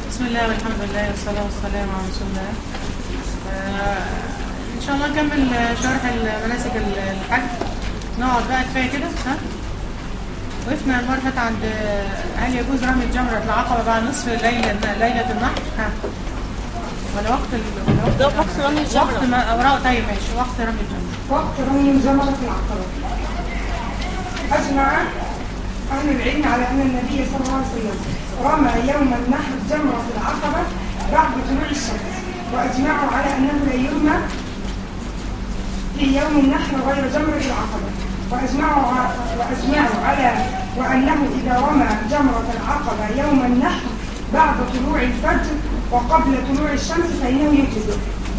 بسم الله والحمد لله والصلاة والسلام على رسول الله آه، إن شاء الله نكمل آه، شرح المناسك ال- الحج نقعد بقى كفاية كده ها وقفنا المرة اللي فاتت عند آه، هل يجوز رمي الجمرة العقبة بعد نصف ليلة ليلة النحر ها ولا وقت ال... ولا وقت ده وقت رمي الجمرة. وقت ما أوراق طيب ماشي وقت رمي الجمرة وقت رمي الجمرة العقبة أجمع أهل العلم على أن النبي صلى الله عليه وسلم رمى يوم النحر جمرة العقبة بعد طلوع الشمس وأجمعوا على أنه لا يرمى في يوم النحر غير جمرة العقبة وأجمعوا ع- وأجمعوا على وأنه إذا رمى جمرة العقبة يوم النحر بعد طلوع الفجر وقبل طلوع الشمس فإنه يجزئ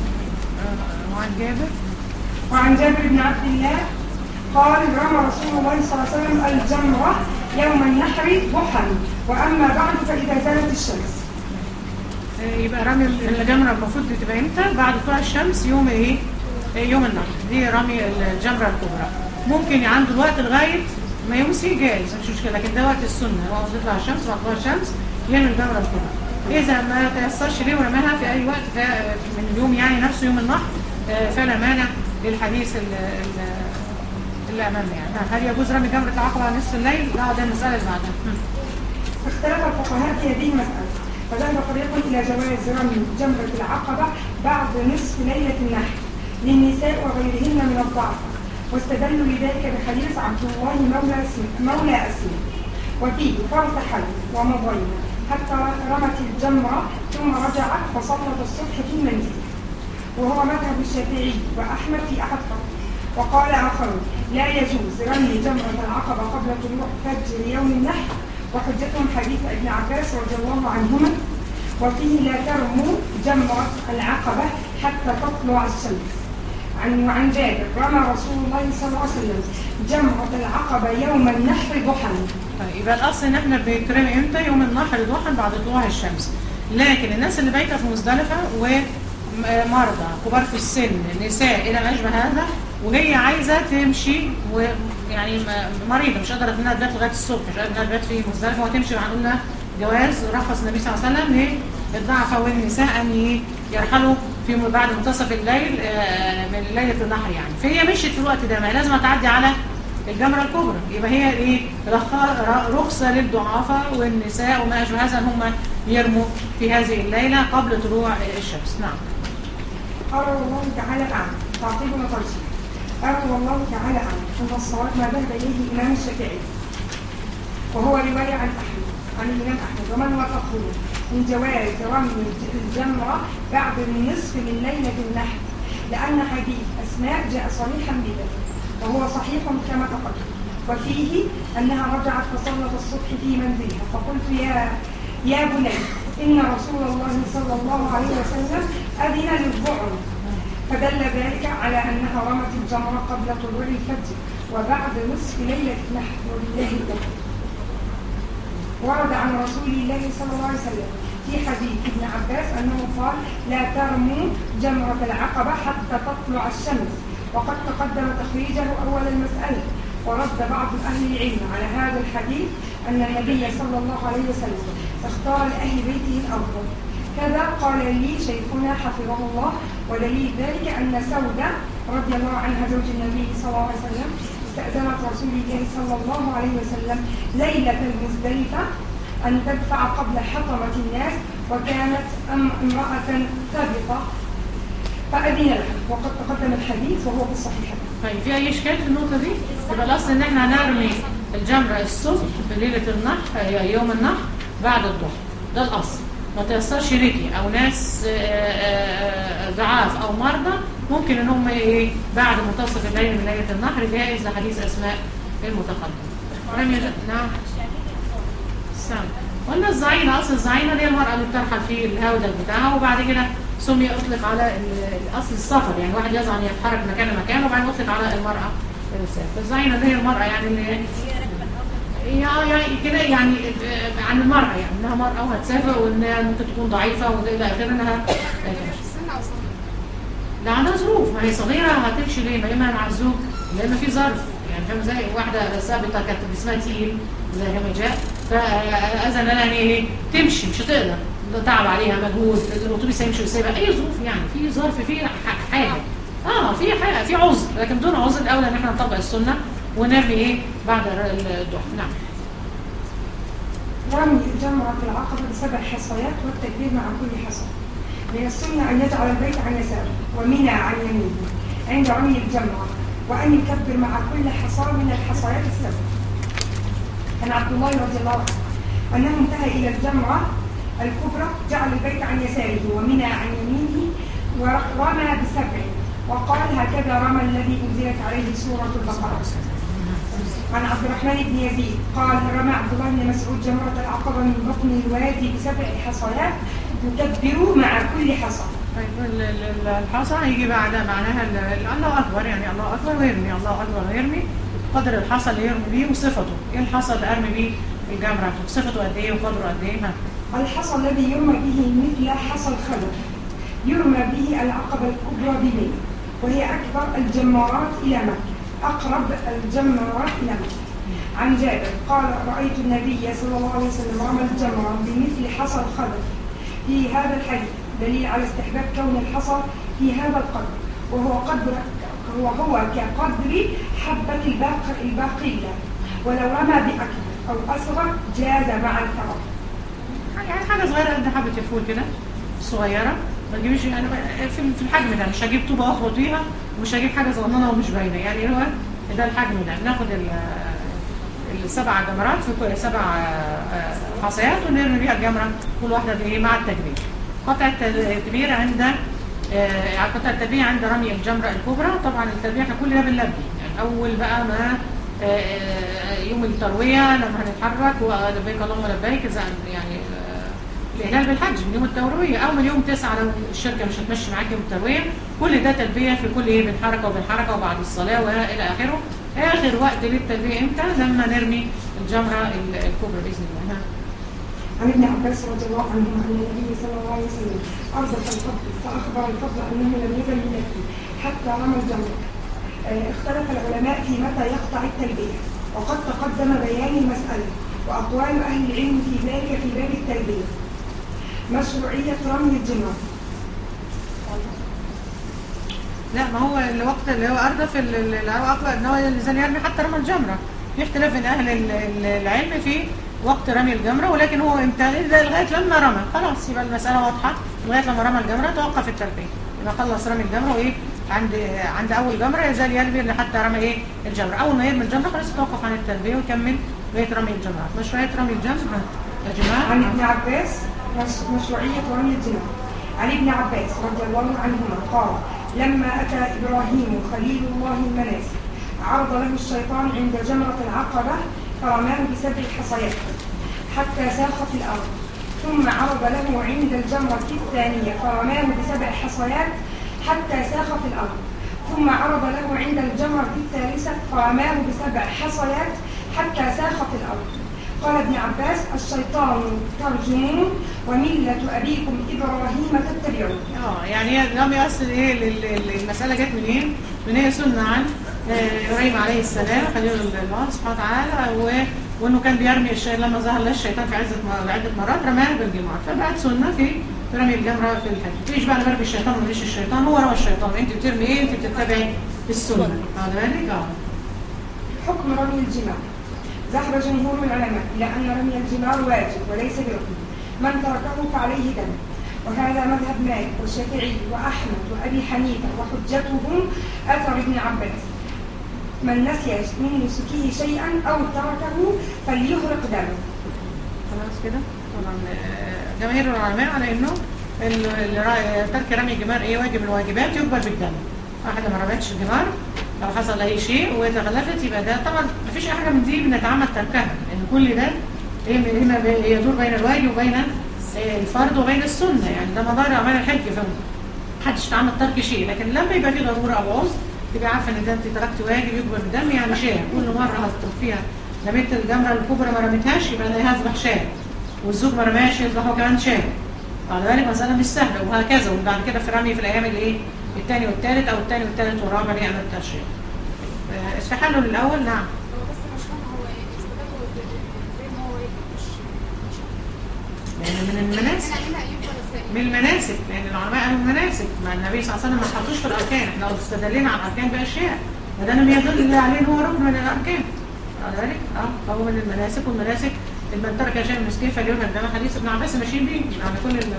آه، وعن جابر وعن جابر بن عبد الله قال رمى رسول الله صلى الله عليه وسلم الجمرة يوم النحر ضحى وأما بعد فإذا زالت الشمس آه، يبقى رمي الجمرة المفروض تبقى امتى بعد طلوع الشمس يوم ايه آه، يوم النحر دي رمي الجمرة الكبرى ممكن عنده الوقت لغاية ما يمسي جائز مش مشكلة لكن ده وقت السنة وقت تطلع الشمس وقت طلوع الشمس يرمي الجمرة الكبرى إذا ما تيسرش ليه ورماها في أي وقت فا- من اليوم يعني نفسه يوم النحر آه، فلا مانع للحديث ال- ال- اللي أمامنا يعني هل يجوز رمي جمرة العقبة على نصف الليل؟ لا ده المسألة اللي بعدها مم. اختلف الفقهاء في هذه المسألة فذهب فريق إلى جواز رمي جمرة العقبة بعد نصف ليلة النحر للنساء وغيرهن من الضعف واستدلوا لذلك بحديث عبد الله مولى أسم- مولى أسلم وفيه فارتحل ومضينا حتى رمت الجمرة ثم رجعت فصلت الصبح في المنزل وهو مذهب الشافعي وأحمد في أحد قول وقال آخرون لا يجوز رمي جمرة العقبة قبل طلوع فجر يوم النحر وحجتهم حديث ابن عباس رضي الله عنهما وفيه لا ترموا جمرة العقبة حتى تطلع الشمس عن وعن جابر رمى رسول الله صلى الله عليه وسلم جمرة العقبة يوم النحر ضحى طيب يبقى الاصل ان احنا بنترمي امتى يوم النحر ضحى بعد طلوع الشمس لكن الناس اللي بايته في مزدلفه ومرضى كبار في السن نساء الى ما اشبه هذا وهي عايزه تمشي ويعني م- مريضه مش قادره انها تبات لغايه الصبح مش قادره انها تبات في مزدلفه وتمشي وهنقول لها جواز رخص النبي صلى الله عليه وسلم للضعفاء والنساء ان يرحلوا في بعد منتصف الليل آه، من ليله النحر يعني فهي مشيت في الوقت ده ما هي لازم تعدي على الجمرة الكبرى يبقى هي ايه رخ- ر- رخصة للضعافة والنساء وما أشبه هذا ان هم يرموا في هذه الليلة قبل طلوع الشمس نعم قال الله تعالى أعلم تعقيب وترجيح قال والله تعالى أعلم أن الصواب ما ذهب إليه الإمام الشافعي وهو رواية عن أحمد عن الإمام أحمد ومن وافقه من جواز رمي الج- الجمرة بعد النصف من ليلة النحر لأن حديث أسماء جاء صريحا بذلك وهو صحيح كما تقدم وفيه أنها رجعت فصلت الصبح في منزلها فقلت يا يا بني إن رسول الله صلى الله عليه وسلم أذن للذعر فدل ذلك على أنها رمت الجمرة قبل طلوع الفجر وبعد نصف ليلة النحر ولله الدهر ورد عن رسول الله صلى الله عليه وسلم في حديث ابن عباس أنه قال لا ترموا جمرة العقبة حتى تطلع الشمس وقد تقدم تخريجه أول المسألة ورد بعض أهل العلم على هذا الحديث أن النبي صلى الله عليه وسلم اختار لأهل بيته الأفضل كذا قال لي شيخنا حفظه الله ودليل ذلك أن سودة رضي الله عنها زوج النبي صلى الله عليه وسلم استأذنت رسول الله صلى الله عليه وسلم ليلة المزدلفة أن تدفع قبل حطمة الناس وكانت أم- امرأة سابقة فأذن لها وقد تقدم الحديث وهو في الصحيحين طيب في أي إشكال في النقطة دي؟ يبقى الأصل إن احنا هنرمي الجمرة الصبح في ليلة النحر يوم النحر بعد الضحى ده الأصل ما تيسرش ليكي أو ناس آه، آه، آه، ضعاف أو مرضى ممكن إن هم إيه بعد منتصف الليل من ليلة النحر جائز لحديث أسماء المتقدم رمي نعم سام ولا الزعينة أصل الزعينة دي المرأة اللي بترحل في الهودل بتاعها وبعد كده سمي أطلق على ال- الأصل السفر يعني واحد يزعم يتحرك مكان لمكان وبعدين أطلق على المرأة السافر الزعينة دي هي المرأة يعني اللي يا- يعني كده يعني آه، عن المرأة يعني إنها مرأة وهتسافر وإنها ممكن تكون ضعيفة وإلى آخره إنها لا عندها ظروف ما هي صغيرة هتمشي ليه؟ ما إما مع الزوج يا إما في ظرف يعني فاهم زي واحدة سابقة كانت جسمها تقيل زي ما جاء فأذن لها إن إيه تمشي مش هتقدر تعب عليها مجهود الاتوبيس هيمشي ويسيبها اي ظروف يعني في ظرف في ح- حاجه اه في حاجه في عذر لكن دون عذر الاولى ان احنا نطبق السنه ونرمي ايه بعد الضحى نعم رمي جمرة العقبة بسبع حصيات والتكبير مع كل حصى من السنة أن يجعل البيت عن يساره ومنى عن يمينه عند رمي الجمرة وأن يكبر مع كل حصى من الحصيات السبع عن عبد الله رضي الله عنه أنه انتهى إلى الجمرة الكبرى جعل البيت عن يساره ومنى عن يمينه ورمى بسبع وقال هكذا رمى الذي أنزلت عليه سورة البقرة عن عبد الرحمن بن يزيد قال رمى عبد الله بن مسعود جمرة العقبة من بطن الوادي بسبع حصيات يكبر مع كل حصى طيب ال- ال- ال- الحصى هيجي بعدها معناها ال- ال- الله اكبر يعني الله اكبر ويرمي الله اكبر ويرمي قدر الحصى اللي يرمي بيه وصفته ايه الحصى اللي ارمي بيه الجمره صفته قد ايه وقدره قد ايه ها الحصى الذي يرمى به مثل حصى الخلف يرمى به العقبة الكبرى بمنى وهي أكبر الجمرات إلى مكة أقرب الجمرات إلى مكة عن جابر قال رأيت النبي صلى الله عليه وسلم رمى الجمرة بمثل حصى الخلف في هذا الحديث دليل على استحباب كون الحصى في هذا القدر وهو قدر وهو كقدر حبة الباق الباقية ولو رمى بأكبر أو أصغر جاز مع الفرق يعني حاجه صغيره قد حبه الفول كده صغيره ما تجيبش يعني في في الحجم ده مش هجيب طوبه واخبط بيها ومش هجيب حاجه صغننه ومش باينه يعني هو ده الحجم ده بناخد ال- السبع جمرات في كل سبع آه، حصيات ونرمي بيها الجمره كل واحده بايه مع التكبير قطع التكبير عند آه، قطع التكبير عند رمي الجمره الكبرى طبعا التكبير احنا كل ده بنلبي يعني اول بقى ما آه، آه، يوم الترويه لما هنتحرك ولبيك اللهم لبيك إذا يعني آه، الإهلال بالحج من يوم التروية أو من يوم تسعة لو الشركة مش هتمشي معاك يوم التروية كل ده تلبية في كل إيه بين حركة وبين حركة وبعد الصلاة وإلى آخره آخر وقت للتلبية إمتى لما نرمي الجمرة ال- الكبرى بإذن الله ها. عن ابن عباس رضي الله عنهما ان النبي صلى الله عليه وسلم ارزق الفضل فاخبر الفضل انه لم يزل يلبي حتى رمى الجمره. آه، اختلف العلماء في متى يقطع التلبيه وقد تقدم بيان المساله واقوال اهل العلم في ذلك في باب التلبيه. مشروعيه رمي الجمره. لا ما هو الوقت اللي هو أردف ال- ال- اللي هو أقوى إن هو الإنسان يرمي حتى رمى الجمرة في اختلاف بين أهل ال- ال- العلم في وقت رمي الجمرة ولكن هو امتى ده لغاية لما رمى خلاص يبقى المسألة واضحة لغاية لما رمى الجمرة توقف التلبية يبقى خلص رمي الجمرة وإيه عند عند أول جمرة يزال يرمي لحتى رمى إيه الجمرة أول ما يرمي الجمرة خلاص يتوقف عن التلبية ويكمل بقية رمي الجمرات مشروعية رمي الجمرة يا جماعة عن ابن عباس مش- مشروعية رمي الجمار عن ابن عباس رضي الله عنهما قال لما أتى إبراهيم خليل الله المناسك عرض له الشيطان عند جمرة العقبة فرماه بسبع حصيات حتى ساخ في الأرض ثم عرض له عند الجمرة الثانية فرماه بسبع حصيات حتى ساخ في الأرض ثم عرض له عند الجمرة الثالثة فرماه بسبع حصيات حتى ساخ في الأرض قال ابن عباس الشيطان ترجمون وملة أبيكم إبراهيم تتبعون اه يعني هي لم يصل ايه لل- لل- المساله جت منين؟ من هي سنه عن آه، ابراهيم عليه السلام خليل الله سبحانه وتعالى و- وانه كان بيرمي الشيطان لما ظهر له الشيطان في عزه م- عده مرات رماه بالجمار فبقت سنه في في رمي الجمره في الحج تيجي بقى انا برمي الشيطان وما برميش الشيطان هو رمى الشيطان انت بترمي ايه؟ انت بتتبعي السنه واخد بالك؟ اه حكم رمي الجمار ذهب جمهور العلماء إلى أن رمي الجمار واجب وليس بركن من تركه فعليه دم وهذا مذهب مالك والشافعي وأحمد وأبي حنيفة وحجتهم أثر ابن عباس من نسي من نسكه شيئا أو تركه فليهرق دمه خلاص كده طبعا آه، جماهير العلماء على انه ال- ال- را- ترك رمي الجمار ايه واجب من الواجبات يقبل بالدم واحده ما رمتش الجمار لو حصل اي شيء وتخلفت يبقى ده طبعا مفيش اي حاجه من دي بنتعمد تركها لان كل ده ايه م- هنا ب- يدور بين الواجب وبين آه، الفرض وبين السنه يعني ده مدار اعمال الحج فهم محدش يتعمد ترك شيء لكن لما يبقى في ضروره او عذر تبقى عارفه ان ده انت تركت واجب يقبل بالدم يعني شيء كل مره هتطلب فيها رميت الجمره الكبرى ما رميتهاش يبقى انا هذبح شاه والزوج ما رماش يذبح هو كمان شاه على بالك مساله مش سهله وهكذا وبعد كده في رمي في الايام الايه الثاني والثالث او الثاني والثالث والرابع يعمل الترشيح آه، التحلل الاول نعم هو بس مش فاهم هو استخدامه زي ما هو مش مش لان من المناسك احنا هنا من المناسك لان العلماء قالوا المناسك ما النبي صلى الله عليه وسلم ما حطوش في الاركان احنا لو استدلينا على الاركان باشياء ما ده لم يدل عليه إن هو ركن من الاركان على ذلك اه فهو من المناسك والمناسك من ترك شيء من مسكين فليذهب ده حديث ابن عباس ماشيين بيه على كل ال-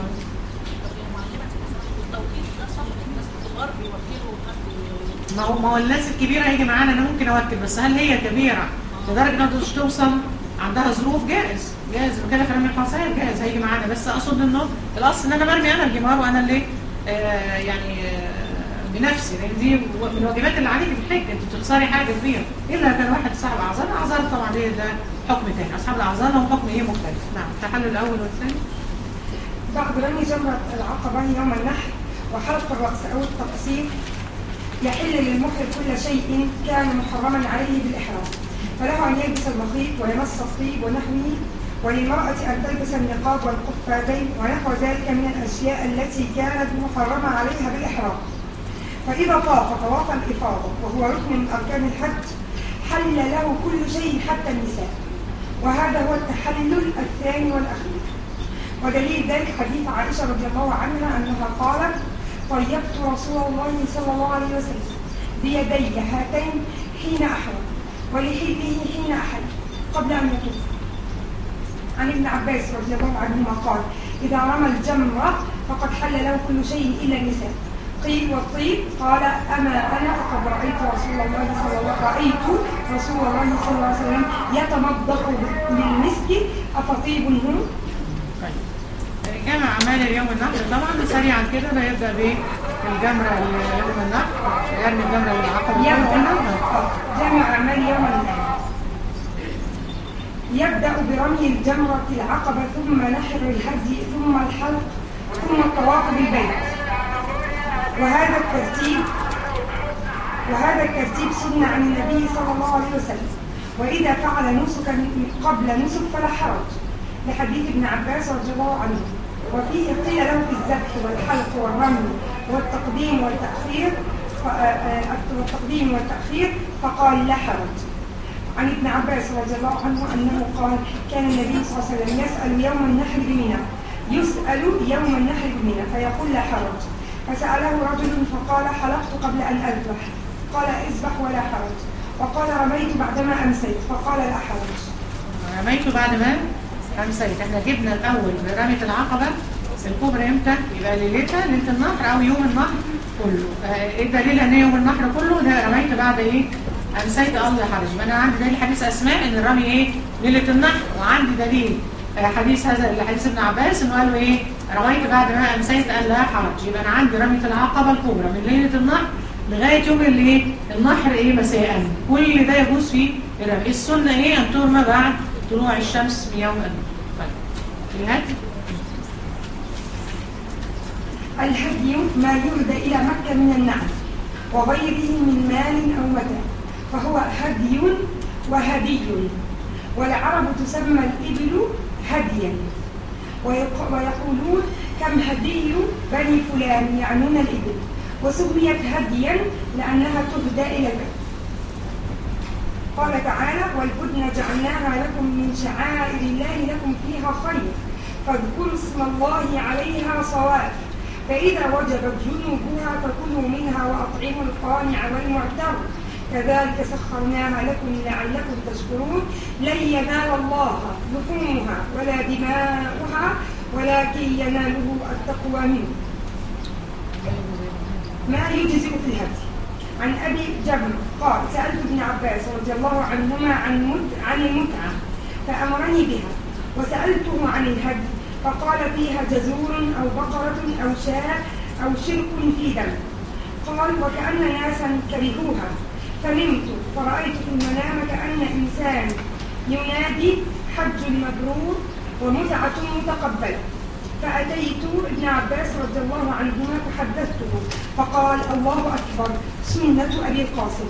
ما هو ما هو الناس الكبيره هيجي معانا انا ممكن اوكل بس هل هي كبيره لدرجه انها مش توصل عندها ظروف جائز جائز وكده في رمي الحصير جائز هيجي معانا بس اقصد انه الاصل ان انا برمي انا الجمار وانا اللي آه يعني آه بنفسي لان دي من الواجبات اللي عليك في الحج انت بتخسري حاجه كبيره الا كان واحد صاحب اعذار اعذار طبعا دي ده حكم تاني اصحاب الاعذار لهم حكم ايه مختلف نعم التحلل الاول والثاني بعد رمي جمرة العقبة يوم النحر وحلق الرأس أو التقصير يحل للمحرم كل شيء كان محرما عليه بالإحرام فله أن يلبس المخيط ويمس الطيب ونحوه وللمرأة أن تلبس النقاب والقفازين ونحو ذلك من الأشياء التي كانت محرمة عليها بالإحرام فإذا طاف طواف الإفاضة وهو ركن من أركان الحج حل له كل شيء حتى النساء وهذا هو التحلل الثاني والأخير ودليل ذلك حديث عائشة رضي الله عنها أنها قالت طيبت رسول الله صلى الله عليه وسلم بيدي هاتين حين أحرم ولحله حين أحل قبل أن يطوف عن ابن عباس رضي الله عنهما قال إذا رمى الجمرة فقد حل له كل شيء إلا النساء قيل والطيب قال أما أنا فقد رأيت رسول الله صلى الله رأيت رسول الله صلى الله عليه وسلم يتمضغ بالمسك أفطيب هو جمع أعمال اليوم النحر طبعا سريعا كده لا يبدأ بالجمرة يوم النحر يرمي الجمرة للعقبة يبدأ جمع أعمال يوم النحر يبدأ برمي الجمرة العقبة ثم نحر الهدي ثم الحلق ثم الطواف بالبيت وهذا الترتيب وهذا الترتيب سنة عن النبي صلى الله عليه وسلم وإذا فعل نسكا قبل نسك فلا حرج لحديث ابن عباس رضي الله عنه وفيه قيل له في الذبح والحلق والرمي والتقديم والتأخير ف- آه، آه، والتقديم والتأخير فقال لا حرج عن ابن عباس رضي الله عنه أنه قال كان النبي صلى الله عليه وسلم يسأل يوم النحر بمنى يسأل يوم النحر بمنى فيقول لا حرج فسأله رجل فقال حلقت قبل أن أذبح قال اذبح ولا حرج وقال رميت بعدما أمسيت فقال لا حرج رميته بعد ما أمسيت احنا جبنا الأول برمية العقبة الكبرى امتى؟ يبقى ليلتها ليلة النحر أو يوم النحر كله آه، ايه الدليل ان يوم النحر كله ده رميت بعد ايه؟ أمسيت الله حرج يبقى أنا عندي دليل حديث أسماء إن الرمي ايه؟ ليلة النحر وعندي دليل آه، حديث هذا حديث ابن عباس انه قال له ايه؟ رميت بعد ما أمسيت قال لا حرج يبقى أنا عندي رمية العقبة الكبرى من ليلة النحر لغاية يوم اللي ايه؟ النحر ايه مساء كل ده يجوز فيه الرمي السنة ايه؟ أن ترمى بعد طلوع الشمس من يوم النحر طيب الهدي الهدي ما يهدى إلى مكة من النعم وغيره من مال أو متاع فهو هدي وهدي والعرب تسمى الإبل هديا ويق- ويقولون كم هدي بني فلان يعنون الإبل وسميت هديا لأنها تهدى إلى البيت قال تعالى والبدن جعلناها لكم من شعائر الله لكم فيها خير فاذكروا اسم الله عليها صواف فإذا وجبت جنوبها فكلوا منها وأطعموا القانع والمعتر كذلك سخرناها لكم لعلكم تشكرون لن ينال الله لحومها ولا دماؤها ولكن يناله التقوى منه ما يجزئ في الهدي عن ابي جبر قال سالت ابن عباس رضي الله عنهما عن مد عن المتعه فامرني بها وسالته عن الهدي فقال فيها جزور او بقره او شاة او شرك في دم قال وكان ناسا كرهوها فنمت فرايت في المنام كان انسان ينادي حج مبرور ومتعه متقبله فأتيت ابن عباس رضي الله عنهما فحدثته فقال الله أكبر سنة أبي القاسم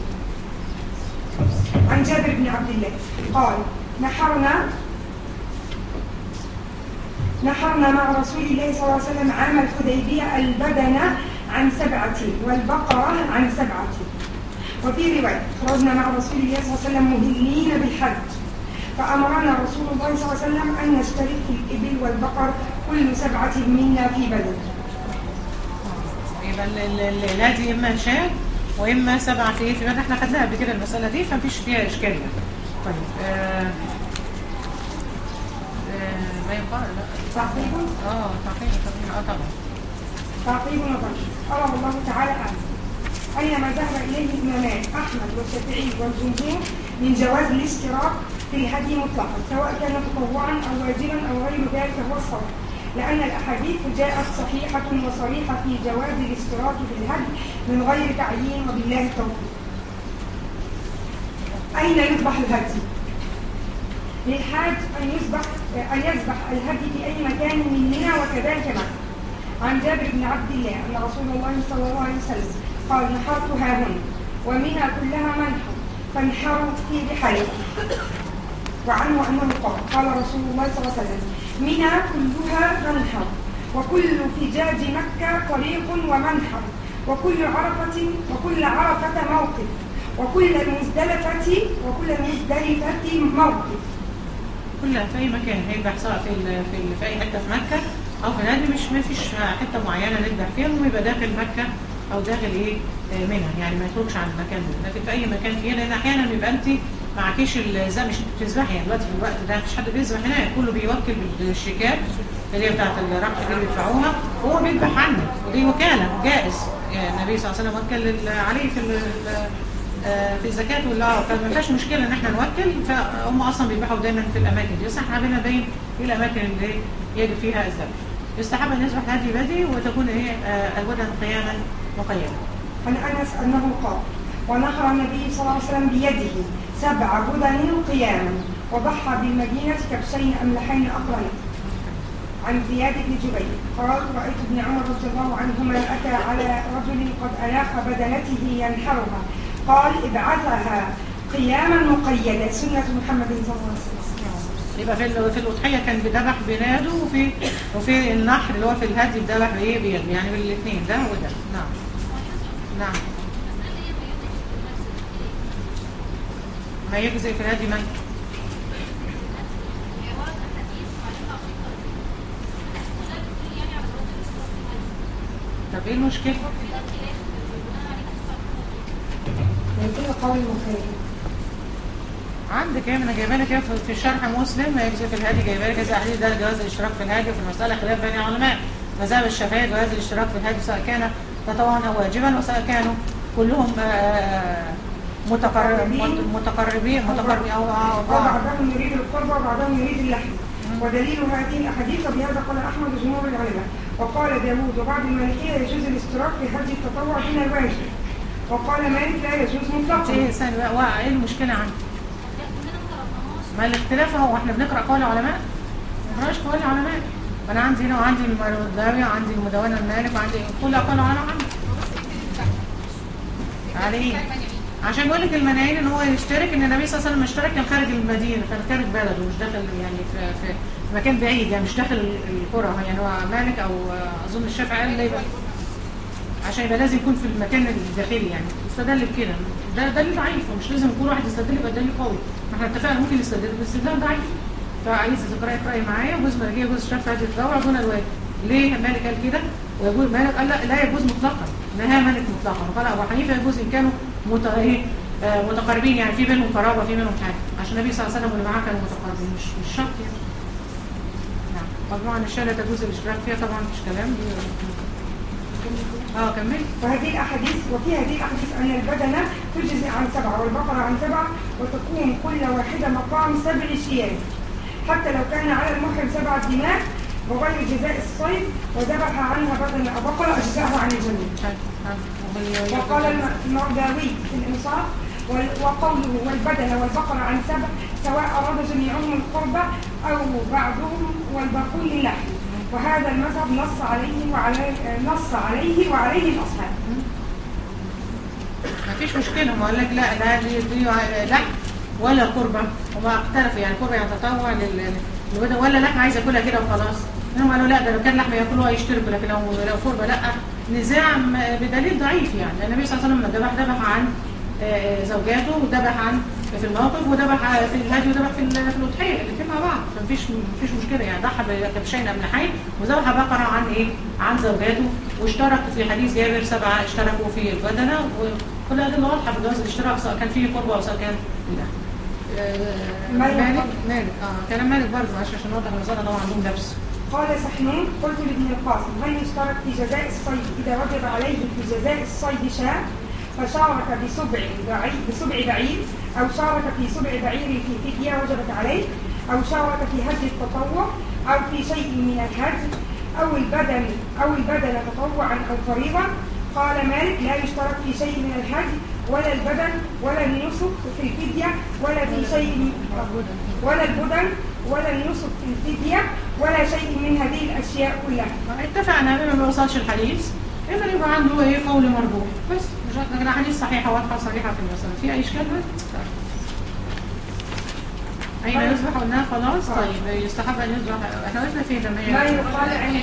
عن جابر بن عبد الله قال نحرنا نحرنا مع رسول الله صلى الله عليه وسلم عام الحديبية البدن عن سبعة والبقرة عن سبعة وفي رواية خرجنا مع رسول الله صلى الله عليه وسلم مهلين بالحج فأمرنا رسول الله صلى الله عليه وسلم أن نشترك في الإبل والبقر كل سبعة منا في بدن يبقى ال- ال- ال- الهدي اما شاة واما سبعة في في بدن احنا خدناها قبل كده المسألة دي فمفيش فيها اشكال يعني. طيب آه آه ما يقال لا تعقيب اه تعقيب طبعا اه طبعا تعقيب وترشيد قال الله تعالى عنه أينما ذهب إليه الإمامان أحمد والشافعي والجمهور من جواز الاشتراك في الهدي مطلقا سواء كان تطوعا أو واجبا أو غير ذلك هو الصواب لأن الأحاديث جاءت صحيحة وصريحة في جواز الاشتراك في الهدي من غير تعيين وبالله التوفيق أين يذبح الهدي؟ للحاج أن يذبح أن يذبح الهدي في أي مكان من منى وكذلك مكة. عن جابر بن عبد الله أن رسول الله صلى الله عليه وسلم قال نحرت ها هنا ومنى كلها منحر فانحروا في رحالكم وعنه أنه قال قال رسول الله صلى الله عليه وسلم منى كلها منحر وكل فجاج مكة طريق ومنحر وكل عرفة وكل عرفة موقف وكل المزدلفة وكل المزدلفة موقف كلها في اي مكان هيذبح سواء في ال- في ال- في اي حته في مكه او في الهادي مش ما فيش حته معينه نذبح فيها المهم يبقى داخل مكه او داخل ايه آه، منها يعني ما يخرجش عن المكان ده لكن في اي مكان فيها لان احيانا بيبقى انت معكيش الزي مش بتذبحي يعني دلوقتي في الوقت ده مفيش حد بيذبح هناك كله بيوكل بالشيكات اللي هي بتاعت الرقص اللي بيدفعوها وهو بيذبح عنك ودي وكاله جائز يعني النبي صلى الله عليه وسلم وكل ال- عليه في ال- ال- آه، في الزكاة ولا فما فيهاش مشكلة ان احنا نوكل فهم اصلا بيذبحوا دايما في الاماكن دي بس احنا حابين نبين ايه الاماكن اللي يجب فيها الذبح. يستحب ان يذبح هذه بدي وتكون ايه آه، الودن قياما مقيما. عن أنس أنه قال ونحر النبي صلى الله عليه وسلم بيده سبع بدن قياما وضحى بالمدينة كبشين أملحين أقرنين عن زياد بن جبير قال رأيت ابن عمر رضي الله عنهما أتى على رجل قد ألاخ بدنته ينحرها قال ابعثها قياما مقيدا سنة محمد صلى الله عليه وسلم يبقى في ال- في الاضحيه كان بيذبح بناده وفي وفي النحر اللي هو في الهدي بيذبح بايه بيده يعني بالاثنين ده وده نعم. نعم. ما يجزئ في الهدي من؟ طب ايه المشكله؟ يقول قول المخير عندك ايه انا جايبه لك ايه في- في شرح مسلم ما يجزي في الهادي جايبه لك كذا حديث ده جواز الاشتراك في الهادي وفي المساله خلاف بين العلماء مذهب الشافعي جواز الاشتراك في الهادي سواء كان تطوعا او واجبا وسواء كانوا كلهم آه، متقرب متقربين متقربين او أو- أو- وبعضهم يريد القرب وبعضهم يريد اللحم ودليل هذه الاحاديث وبهذا قال احمد وجمهور العلماء وقال داوود وبعض المالكيه يجوز الاشتراك في حج التطوع دون الواجب وقال مالك لا يجوز مطلقا ايه ثاني بقى وا- ايه المشكله عندك؟ ما الاختلاف هو احنا بنقرا قول العلماء ما بنقراش قول العلماء انا عندي هنا وعندي المرداوي وعندي المدونه المالك وعندي كل اقوال العلماء عندي على ايه؟ عشان بقول لك المناهين ان هو يشترك ان النبي صلى الله عليه وسلم اشترك كان خارج المدينه كان خارج بلده مش داخل يعني في, في مكان بعيد يعني مش داخل القرى يعني هو مالك او اظن الشافعي قال ليه بقى عشان يبقى لازم يكون في المكان الداخلي يعني استدل بكده ده دليل ضعيف ومش لازم يكون واحد يستدل يبقى دليل قوي ما احنا اتفقنا ممكن يستدل بس استدلال ضعيف فعايز تقراي اقراي معايا جزء مالكيه جزء الشافعي هذه الدوره دون الواجب ليه مالك قال كده ويجوز مالك قال لا لا يجوز مطلقا نهى مالك مطلقا وقال ابو حنيفه يجوز ان كانوا مت... ايه آه، متقاربين يعني في بينهم قرابه في بينهم حاجه عشان النبي صلى الله عليه وسلم واللي معاه كانوا متقاربين مش مش شرط يعني نعم طبعا الشارع لا تجوز الاشتراك فيها طبعا مفيش كلام اه كملي وهذه الاحاديث وفي هذه الاحاديث ان البدنه تجزي عن سبعه والبقره عن سبعه وتقوم كل واحده مقام سبع شياه حتى لو كان على المحرم سبعه دماء وغير جزاء الصيد وذبح عنها بدنه او بقره اجزاها عن الجميع وقال الم- المرداوي في الإنصاف وال- وقوله والبدن والبقر عن سبع سواء أراد جميعهم القربة أو بعضهم والباقون للحم وهذا المذهب نص عليه وعليه نص عليه وعليه الأصحاب ما فيش مشكلة ما قال لك لا لا دي دي لا ولا قربة وما اختلفوا يعني قربة يعني تطوع لل للبدن ولا لحم عايز ياكلها كده وخلاص انهم قالوا لا ده لو كان لحم ياكلوها يشتركوا لكن لو لو قربة لا نزاع م- بدليل ضعيف يعني النبي صلى الله عليه وسلم لما ذبح ذبح عن آه، زوجاته وذبح عن في الموقف وذبح في الهدي وذبح في ال- في الاضحيه الاثنين مع بعض فمفيش مفيش مشكله يعني ضحى بكبشين املحين وذبح بقره عن ايه؟ عن زوجاته واشترك في حديث جابر سبعه اشتركوا في البدنه وكل هذه واضحه في جواز الاشتراك سواء كان فيه قربه او سواء كان لا آه، مالك مالك برضه. مالك اه كلام مالك برضه معلش عشان نوضح المسألة ان هو عندهم لبس قال سحنون قلت لابن القاسم هل يشترك في جزاء الصيد إذا وجب عليه في جزاء الصيد شاة فشارك بسبع بعير بسبع بعير أو شارك في سبع بعير في فدية وجبت عليه أو شارك في هدي التطوع أو في شيء من الهدي أو البدن أو البدن تطوعا أو فريضة قال مالك لا يشترك في شيء من الهدي ولا البدن ولا النسك في الفدية ولا في شيء من ولا البدن ولا النسك في الفدية ولا شيء من هذه الأشياء كلها اتفقنا بما ما وصلش الحديث اما يبقى عنده ايه قول مرجوح بس مش لكن الاحاديث صحيحه واضحه صريحه في المسألة في اي اشكال بس اين يصبح قلناها خلاص طيب يستحب ان يصبح احنا وقفنا فين لما ما هي يقال عند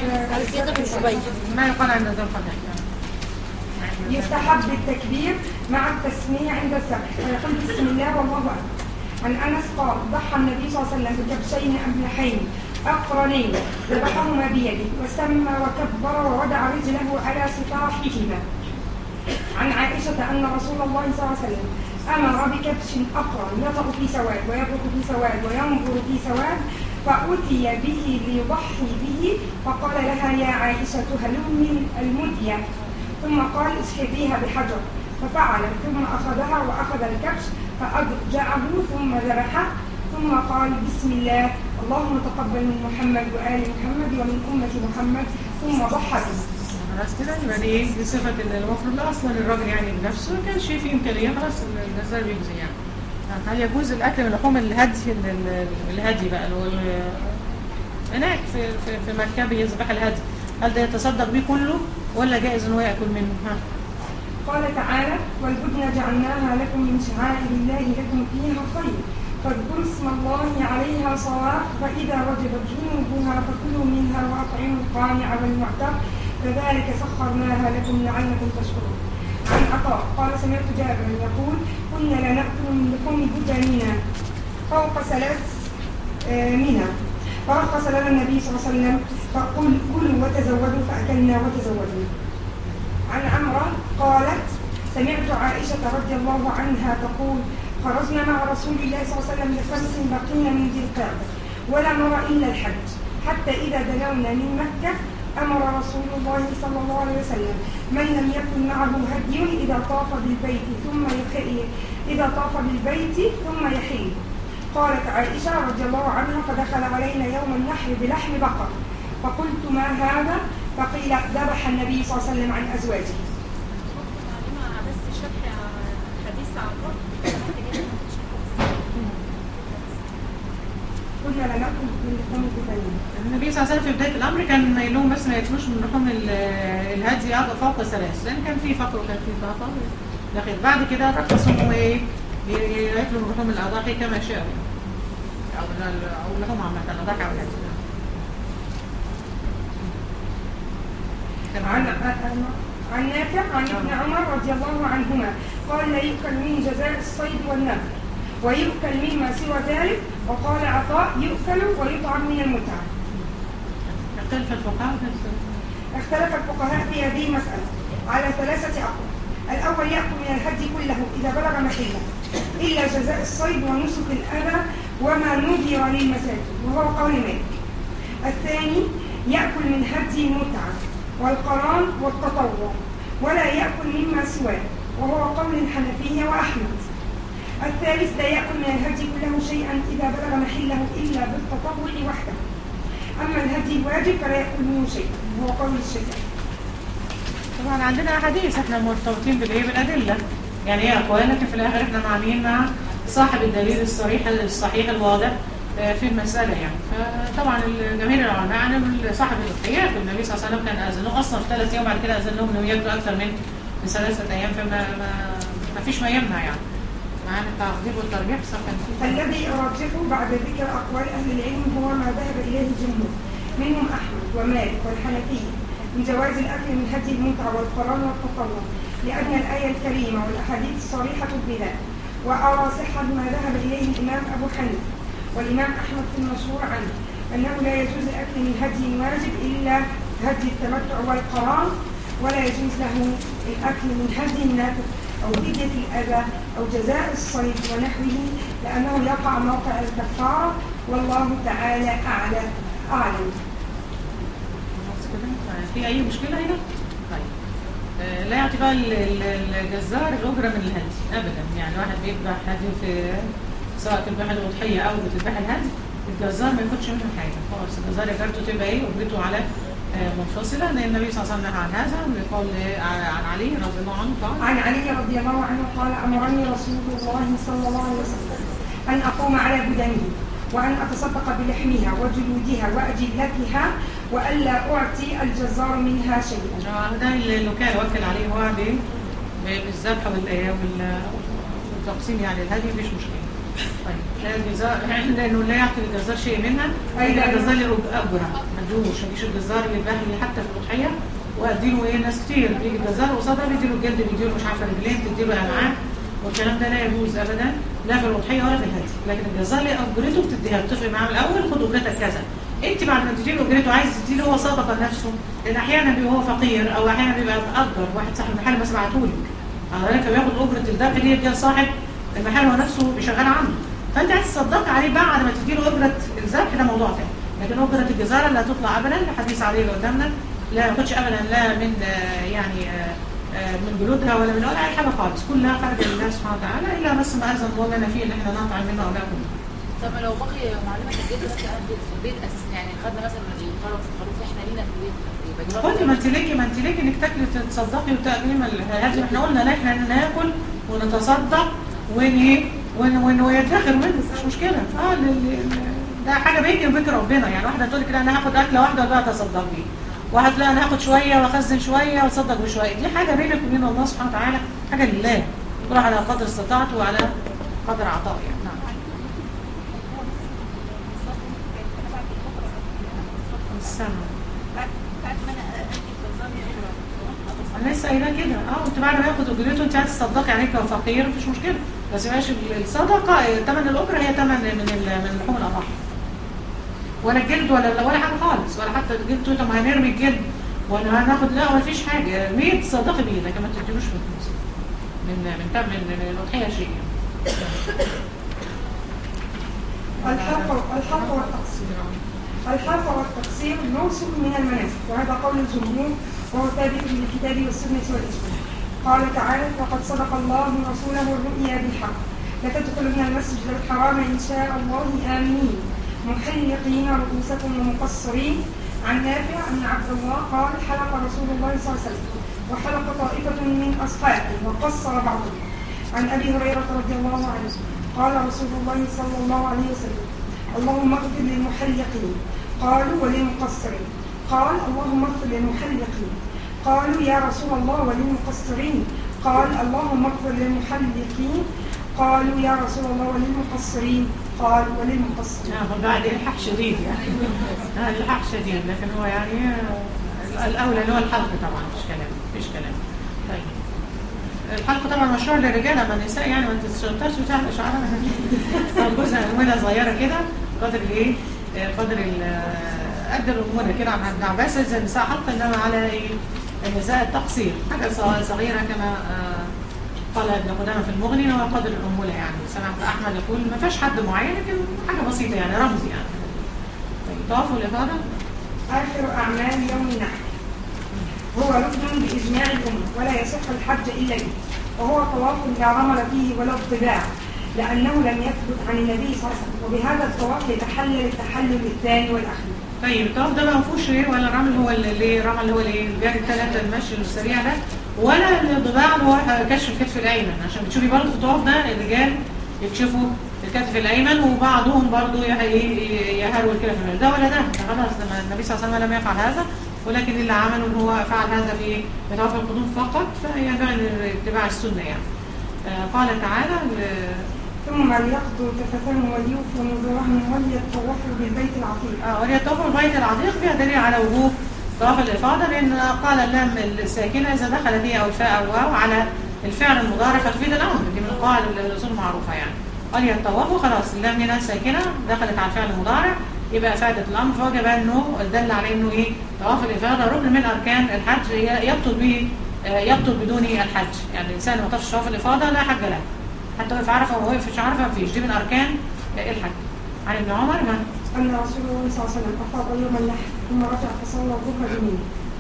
ما يقال عند ذو القدح يستحب التكبير مع التسمية عند الذبح فيقول بسم الله والله أكبر عن أنس قال ضحى النبي صلى الله عليه وسلم بكبشين أملحين أقرنين ذبحهما بيده وسمى وكبر ووضع رجله على سفاحهما عن عائشة أن رسول الله صلى الله عليه وسلم أمر بكبش أقرن يطأ في سواد ويبرك في سواد وينظر في سواد فأتي به ليضحي به فقال لها يا عائشة هلم المدية ثم قال اسحبيها بحجر ففعلت ثم أخذها وأخذ الكبش فأضجعه ثم ذبحه ثم قال بسم الله اللهم تقبل من محمد وآل محمد ومن أمة محمد ثم ضحى به خلاص كده يبقى دي ايه دي صفه اللي المفروض لا اصلا الراجل يعني بنفسه ما كانش فيه امكانيه خلاص النزال بيجزي يعني هل يجوز الاكل من لحوم الهدي ال- ال- الهدي بقى اللي هو ال- هناك في في في مكه بيذبح الهدي هل ده يتصدق بيه كله ولا جائز ان هو ياكل منه ها قال تعالى والبدن جعلناها لكم من شعائر الله لكم فيها خير فاذكروا اسم الله عليها صواف فإذا وجبت جنوبها فكلوا منها وأطعموا القانع والمعتر كذلك سخرناها لكم لعلكم تشكرون عن عطاء قال سمعت جابرا يقول كنا لا نأكل من لحوم بدننا فوق ثلاث آه، منها فرخص لنا النبي صلى الله عليه وسلم فقل كلوا وتزودوا فأكلنا وتزودنا عن عمرة قالت سمعت عائشة رضي الله عنها تقول خرجنا مع رسول الله صلى الله عليه وسلم لخمس بقين من ذي القعدة ولا نرى إلا الحج حتى إذا دنونا من مكة أمر رسول الله صلى الله عليه وسلم من لم يكن معه هدي إذا طاف بالبيت ثم يحل إذا طاف بالبيت ثم يحل قالت عائشة رضي الله عنها فدخل علينا يوم النحر بلحم بقر فقلت ما هذا فقيل ذبح النبي صلى الله عليه وسلم عن أزواجه بس شرح حديث عطاء كنا لا نأكل من لحوم البدنين النبي صلى الله عليه وسلم في بدايه الامر كان قايل لهم بس ما ياكلوش من لحوم ال- الهدي أعضاء فوق ثلاث لان كان في فقر وكان في فقر لكن بعد كده رخصوا ان هو ايه ياكلوا من لحوم الاضاحي كما شاءوا او ال- او لحوم عامه الاضاحي او الهدي عن تمام. عن نافع عن ابن عمر رضي الله عنهما قال لا يؤكل من جزاء الصيد والنفل ويؤكل مما سوى ذلك وقال عطاء يؤكل ويطعم من المتعة اختلف الفقهاء اختلف الفقهاء في هذه المسألة على ثلاثة أقوال الأول يأكل من الهدي كله إذا بلغ محله إلا جزاء الصيد ونسك الأذى وما نذر للمساجد وهو قول مالك الثاني يأكل من هدي المتعة والقران والتطوع ولا يأكل مما سواه وهو قول الحنفية وأحمد الثالث لا يأكل من الهدي كله شيئا إذا بلغ محله إلا بالتطوع وحده أما الهدي الواجب فلا يأكل منه شيئا وهو قول الشافعي طبعا عندنا احاديث احنا مرتبطين بالايه بالادله يعني هي اقوال لكن في الاخر احنا معنيين مع صاحب الدليل الصريح الصحيح الواضح آه، في المساله يعني فطبعا جماهير العلماء عن صاحب الاختيار النبي صلى الله عليه وسلم كان اذن له اصلا في ثلاث ايام بعد كده اذن لهم انهم ياكلوا اكثر من من ثلاثه ايام فما ما, ما فيش ما يمنع يعني معانا التعذيب والترجيح صح كان في الذي أرجحه بعد ذكر أقوال أهل العلم هو ما ذهب إليه الجمهور منهم أحمد ومالك والحنفية من جواز الأكل من هدي المتعة والقران والتطوع لأن الآية الكريمة والأحاديث صريحة بذلك وأرى صحة ما ذهب إليه الإمام أبو حنيفة والإمام أحمد في المشهور عنه أنه لا يجوز الأكل من هدي واجب إلا هدي التمتع والقران ولا يجوز له الأكل من هدي النافع أو فدية الأذى أو جزاء الصيد ونحوه لأنه يقع موقع الكفارة والله تعالى أعلى أعلم خلاص كده طيب، في اي مشكله هنا طيب آه، لا يعطي بقى ال- ال- الجزار الاجره من الهدي ابدا يعني واحد بيذبح هدي في سواء تذبح الاضحيه او بتذبح الهدي الجزار ما ياخدش منها حاجه خلاص الجزار اجرته تبقى ايه اجرته على آه، منفصله لان النبي صلى الله عليه وسلم نهى عن هذا ويقول آه، عن علي رضي الله عنه قال عن علي رضي الله عنه قال أمرني رسول الله صلى الله عليه وسلم أن أقوم على بدنه وأن أتصدق بلحمها وجلودها وأجلتها وألا أعطي الجزار منها شيئا آه، ده اللي كان وكل عليه هو ب- ب- بالذبح وال- وال- والتقسيم يعني الهدي مفيش مشكله طيب لا الجزار لانه لا يعطي الجزار شيء منها أيوة. الا الجزار له اجره ما ادوش مفيش الجزار اللي يذبح لي حتى في الاضحيه واديله ايه ناس كتير بيجي الجزار قصادها بيديله الجلد بيديله مش عارفه رجلين تديله امعاء والكلام ده لا يجوز ابدا لا في الاضحيه ولا في الهدي لكن الجزار اللي اجرته بتديها بتتفق معاه من الاول خد اجرتك كذا انت بعد ما تديله اجرته عايز تديله هو صدقه نفسه لان احيانا بيبقى هو فقير او احيانا بيبقى متاجر واحد صاحب المحل بس بعتهولك على ذلك بياخد اجره الذبح دي يديها صاحب المحل هو نفسه بيشغل عنه فانت عايز تصدقي عليه بعد ما تديله اجره الذبح ده موضوع تاني لكن اجره الجزاره لا تطلع ابدا الحديث عليه اللي قدامنا لا ياخدش ابدا لا من آه، يعني آه، آه، من جلودها ولا من ولا اي حاجه خالص كلها خارج لله سبحانه وتعالى الا بس ما اذن الله لنا فيه ان احنا نطعم منه او ناكل منه. طب لو بقي معلومة الجد مثلا أنا في في البيت اساسا يعني خدنا مثلا الخروف الخروف احنا لينا في البيت يبقى دي خدي ما انت ليكي ما انت ليكي انك تاكلي تصدقي وتاكلي ما هذه احنا قلنا لا احنا ناكل ونتصدق ون ايه ون ون ويدخر منه مش مشكله اه ل- ل- ده حاجه بيني وبين ربنا يعني واحده تقول لك لا انا هاخد اكله واحده ولا اتصدق بيه واحد لا انا هاخد شويه واخزن شويه واتصدق بشويه دي حاجه بينك وبين الله سبحانه وتعالى حاجه لله كل واحد على قدر استطاعته وعلى قدر عطائه يعني نعم السلام بعد ما انا ادي الجزار يقرا انا لسه قايله كده اه انت بعد ما ياخد اجرته انت عايز تصدقي عليك لو فقير مفيش مشكله بس يبقاش الصدقه ثمن الاجره هي ثمن من ال- من لحوم الاضاحي ولا الجلد ولا ولا حاجه خالص ولا حتى الجلد تقول طب ما هنرمي الجلد ولا هناخد لا ما فيش حاجه ارميه تصدقي بيه لكن ما تديلوش فلوس من من ثمن من من الاضحيه شيء الحق الحق والتقصير الحق والتقصير موسم من المناسك وهذا قول الجمهور وهو ثابت بالكتاب والسنة والإجماع قال تعالى وقد صدق الله رسوله الرؤيا بالحق لتدخلن المسجد الحرام إن شاء الله آمنين محلقين رؤوسكم ومقصرين عن نافع عن عبد الله قال حلق رسول الله صلى الله عليه وسلم وحلق طائفة من أصحابه وقصر بعضهم عن أبي هريرة رضي الله عنه قال رسول الله صلى الله عليه وسلم اللهم اغفر للمحلقين قالوا وللمقصرين قال اللهم اغفر للمحلقين قالوا يا رسول الله وللمقصرين قال اللهم اغفر للمحلقين قالوا يا رسول الله وللمقصرين قال وللمقصرين ناخد بعد الحق شديد يعني آه، الحق شديد لكن هو يعني آه، الاولى اللي هو الحلق طبعا مش كلام مفيش كلام طيب الحلق طبعا مشروع للرجال اما النساء يعني ما انت تشتغلش وتعمل شعرها جزء منها صغيره كده قدر الايه آه، قدر ال- آه، قد الامونه كده عن ابن عباس اذا النساء حلق انما على ايه النساء التقصير حاجه صغ- صغيره كما آه، قال ابن قدامه في المغني هو قدر الأمولة يعني سمعت أحمد يقول ما فيش حد معين لكن حاجة بسيطة يعني رمزي يعني طيب طواف والإفاضة آخر أعمال يوم النحر هو ركن بإجماع الأمة ولا يصح الحج إلا به وهو طواف لا رمل فيه ولا اطباع لأنه لم يثبت عن النبي صلى الله عليه وسلم وبهذا الطواف يتحلل التحلل الثاني والأخير طيب الطواف ده ما فيهوش ايه ولا الرمل هو اللي اللي رمل اللي هو الايه الجري الثلاثة المشي السريع ده ولا الضباع اللي هو كشف الكتف الأيمن عشان بتشوفي برضه في الطواف ده الرجال يكشفوا الكتف الأيمن وبعضهم برضه يه- ي- يهرول كده في المال ده ولا ده ده خلاص ده ما النبي صلى الله عليه وسلم لم يفعل هذا ولكن اللي عمله ان هو فعل هذا في في طواف القدوم فقط فينبغي اتباع السنة يعني آه، قال تعالى ل- ثم ليقضوا تفثهم وليوفوا نذورهم وليطوفوا بالبيت العتيق اه وليطوفوا البيت العتيق فيها دليل على وجوب طواف الافاضه لان قال اللام الساكنه اذا دخل فيها او الفاء او واو على الفعل المضارع فتفيد الامر دي من القواعد الاصول المعروفه يعني قال يتطوفوا خلاص اللام هنا ساكنه دخلت على الفعل المضارع يبقى افادت الامر فوجب انه دل على انه ايه طواف الافاضه ركن من اركان الحج يبطل به آه، يبطل بدون الحج يعني الانسان ما طافش طواف الافاضه لا حج له حتى وقف عرفه وما وقفش عرفه مفيش دي من اركان آه، الحج عن ابن عمر ما أن رسول الله صلى الله عليه وسلم أفاض يوم النحر ثم رجع فصلى الظهر بمنى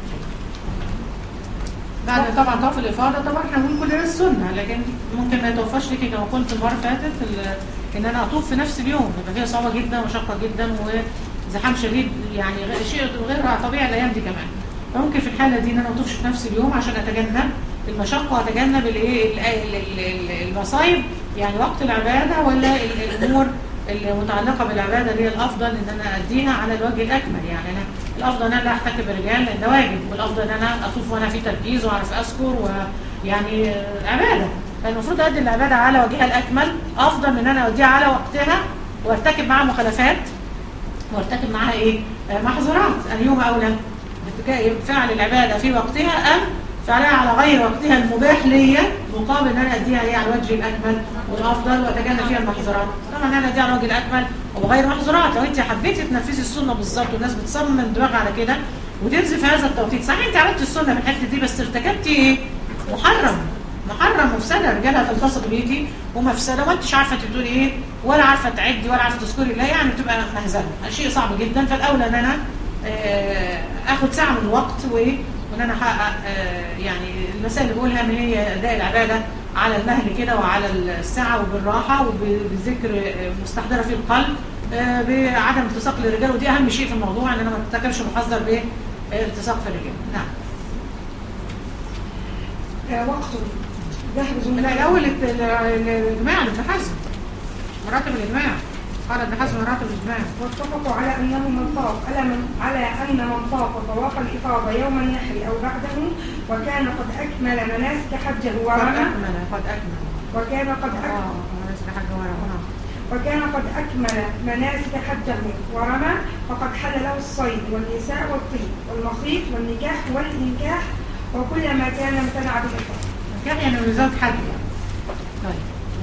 بعد طبعا طواف الافاضه طبعا احنا بنقول كل ده السنه لكن ممكن ما يتوفاش ليكي كما قلت المره اللي فاتت ال- ان انا اطوف في نفس اليوم يبقى فيها صعوبه جدا ومشقه جدا وزحام شديد يعني غير شيء غير طبيعي الايام دي كمان فممكن في الحاله دي ان انا ما اطوفش في نفس اليوم عشان اتجنب المشقه واتجنب الايه ال- ال- ال- المصايب يعني وقت العباده ولا ال- الامور المتعلقه بالعباده اللي هي الافضل ان انا اديها على الوجه الاكمل يعني انا الافضل ان انا لا احتك بالرجال لان ده واجب والافضل ان انا اطوف وانا في تركيز واعرف اذكر ويعني آه، عباده فالمفروض ادي العباده على وجهها الاكمل افضل من ان انا اوديها على وقتها وارتكب معاها مخالفات وارتكب معاها ايه آه، محظورات اليوم اولى بتك- فعل العباده في وقتها ام فعلها على غير وقتها المباح ليا مقابل ان انا اديها ايه على الوجه الاكمل والافضل واتجنب فيها المحظورات طبعا انا اديها على الوجه الاكمل وبغير محظورات لو انت حبيتي تنفذي السنه بالظبط والناس بتصمم دماغها على كده وتنزل في هذا التوقيت صحيح انت عملتي السنه في الحته دي بس ارتكبتي ايه محرم محرم مفسده رجالها تلتصق بيكي ومفسده وما انتش عارفه انت بتقولي ايه ولا عارفه تعدي ولا عارفه تذكري الله يعني بتبقى مهزله شيء صعب جدا فالاولى ان انا آه، اخد ساعه من الوقت وايه وان انا احقق آه، يعني المسائل اللي بقولها من هي اداء العباده على المهل كده وعلى الساعه وبالراحه وبذكر آه، مستحضره في القلب آه، بعدم التصاق للرجال ودي اهم شيء في الموضوع ان انا ما ارتكبش محذر بالتصاق في الرجال نعم آه، وقت ذهب لا جمهور الاول الت- ال- ال- الاجماع ابن حزم مراتب الاجماع قال ابن حزم مراتب الاجماع واتفقوا على انه من طاف على من على ان من طاف طواف الافاضه يوم النحر او بعده وكان قد اكمل مناسك حجه قد ورمى اكمل قد اكمل وكان قد اه أكمل مناسك حاجه ورا وكان قد أكمل مناسك حجه ورمى فقد حل له الصيد والنساء والطيب والمخيط والنكاح والإنكاح وكل ما كان امتنع بالإفراط كان يعني ولزوج حج يعني طيب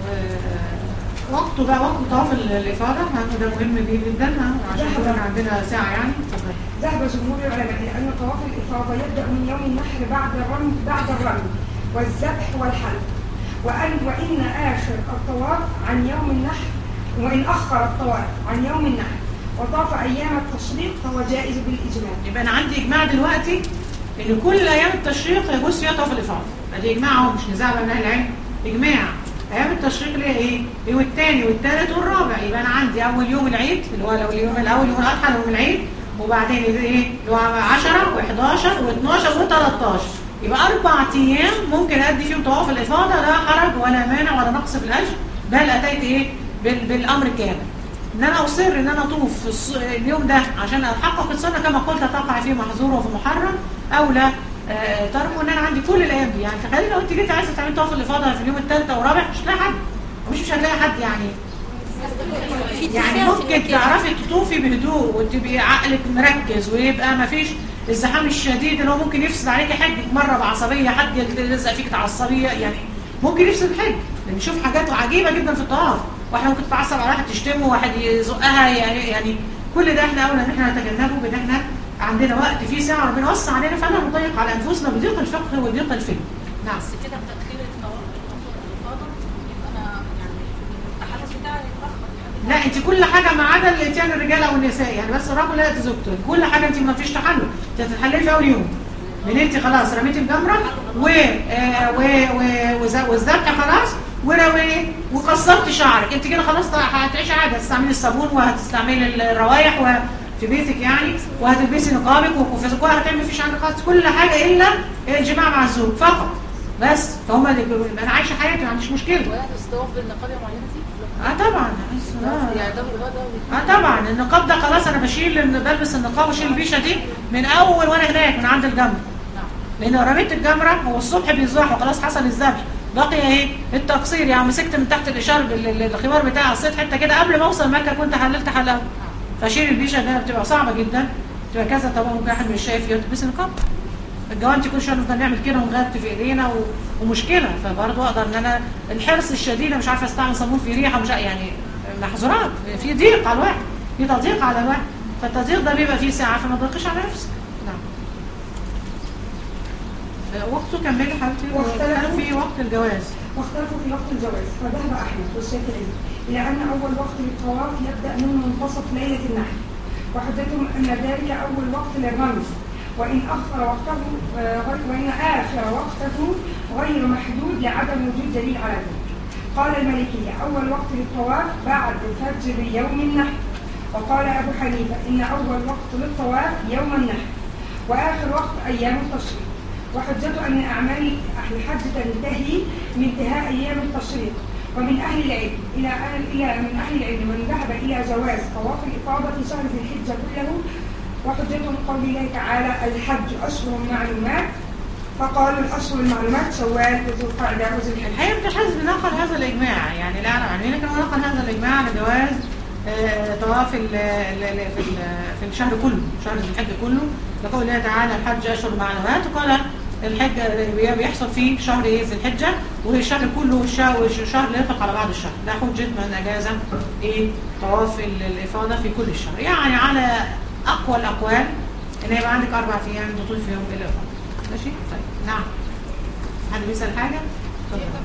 و- وقته بقى وقت طواف ال- الافاضه ها، ده مهم جدا ها، عشان ذهب. يكون عندنا ساعه يعني اتفضل. ذهب جمهور العلماء إلى أن طواف الإفاضة يبدأ من يوم النحر بعد الرمي بعد الرمي والذبح والحلق وأن وإن آخر الطواف عن يوم النحر وإن أخر الطواف عن يوم النحر وطاف أيام التشريق فهو جائز بالإجماع يبقى انا عندي اجماع دلوقتي ان كل ايام التشريق يجوز فيها طواف الافاضه ادي اجماع اهو مش نزاع بقى من اهل العلم اجماع ايام التشريق اللي هي ايه؟ يوم الثاني والثالث والرابع يبقى انا عندي اول يوم العيد اللي هو لو اليوم الاول يوم الاضحى يوم العيد وبعدين يبقى ايه؟ اللي هو 10 و11 و12 و13 يبقى اربع ايام ممكن ادي فيهم طواف الافاضه لا حرج ولا مانع ولا نقص في الاجر بل اتيت ايه؟ بال- بالامر كامل ان انا اصر ان انا اطوف في الص- اليوم ده عشان احقق السنه كما قلت تقع فيه محظور وفي محرم او لا آه، تركوا ان انا عندي كل الايام دي يعني تخيلي لو انت جيتي عايزه تعملي طواف الافاضه في اليوم الثالث او الرابع مش هتلاقي حد مش مش هتلاقي حد يعني يعني ممكن تعرفي تطوفي بهدوء وتبقي عقلك مركز ويبقى ما فيش الزحام الشديد اللي هو ممكن يفسد عليكي حجك مره بعصبيه حد يلزق فيك تعصبيه يعني ممكن يفسد الحج بنشوف حاجات عجيبه جدا في الطواف واحد ممكن تتعصب على واحد تشتمه واحد يزقها يعني يعني كل ده احنا اولى ان احنا نتجنبه بان احنا عندنا وقت فيه ساعه ربنا وسع علينا فلا نضيق على انفسنا بضيق الفقه وضيق الفهم نعم بس كده بتأخير الطواف الإفاضة يبقى أنا يعني التحدث بتاعي يتأخر لا انت كل حاجه ما عدا الاتيان الرجال او النساء يعني بس الرجل لا ياتي زوجته كل حاجه انت ما فيش تحلل انت هتتحللي في اول يوم من انت خلاص رميتي الجمره و آه، و و وز- والذبح خلاص وروي وقصرتي شعرك انت كده خلاص هتعيشي عادي هتستعملي الصابون وهتستعملي الروايح و في بيتك يعني وهتلبسي نقابك وكوفيتك وهتعملي فيش عندك خالص كل حاجه الا الجماع مع الزوج فقط بس فهم اللي بيقولوا يبقى انا عايشه حياتي ما عنديش مشكله ويحدث طواف بالنقاب يا معلمه دي؟ اه طبعا آه. يعني ده بالغدا اه طبعا النقاب ده خلاص انا بشيل بلبس النقاب واشيل البيشه دي من اول وانا هناك من عند الجمره لان لو رميت الجمره هو الصبح بيزوح وخلاص حصل الذبح بقي ايه التقصير يعني مسكت من تحت الاشاره بال- ال- الخمار بتاعي قصيت حته كده قبل ما اوصل مكه كنت حللت حلاوه فاشيل البيشه ده بتبقى صعبه جدا تبقى كذا طبعا ممكن واحد مش شايف يلبس نقاب الجوانتي كل شويه نفضل نعمل كده ونغطي في ايدينا و... ومشكله فبرضه اقدر ان انا الحرص الشديد أنا مش عارفه استعمل صابون في ريحه مش يعني محظورات في ضيق على الواحد في تضييق على الواحد فالتضييق ده بيبقى فيه ساعه فما تضيقش على نفسك نعم آه، وقته كملي حبيبتي واختلفوا- كان في وقت الجواز واختلفوا في وقت الجواز فذهب أحمد والشافعي إلى أن أول وقت للطواف يبدأ من منتصف ليلة النحر وحجتهم أن ذلك أول وقت للرمز وإن أخر وقته آه، غير- وإن آخر وقته غير محدود لعدم وجود دليل على ذلك قال المالكية أول وقت للطواف بعد فجر يوم النحر وقال أبو حنيفة إن أول وقت للطواف يوم النحر وآخر وقت أيام التشريق وحجته أن أعمال أهل الحج تنتهي من انتهاء أيام التشريق ومن أهل العلم إلى أهل إلى من أهل العلم من ذهب إلى جواز طواف الإفاضة في شهر ذي الحجة كله وحجتهم قول الله تعالى الحج أشهر معلومات فقالوا الأشهر المعلومات شوال وذو القعدة وذو الحجة الحقيقه ابن حزم نقل هذا الاجماع يعني لا اعلم عنه لكن هو نقل هذا الاجماع على جواز آه، طواف ال- ال- ال- في ال- في الشهر كله شهر ذي الحج كله لقول الله تعالى الحج اشهر معلومات وقال الحج بي- بيحصل فيه شهر ايه ذي الحجه والشهر كله والشهر والشهر اللي يطلق على بعض الشهر ده حجه من اجاز ايه طواف ال- الافاضه في كل الشهر يعني على اقوى الاقوال ان يبقى عندك اربع ايام تطوف فيهم بالافاضه ماشي طيب نعم حد بيسال حاجه اتفضل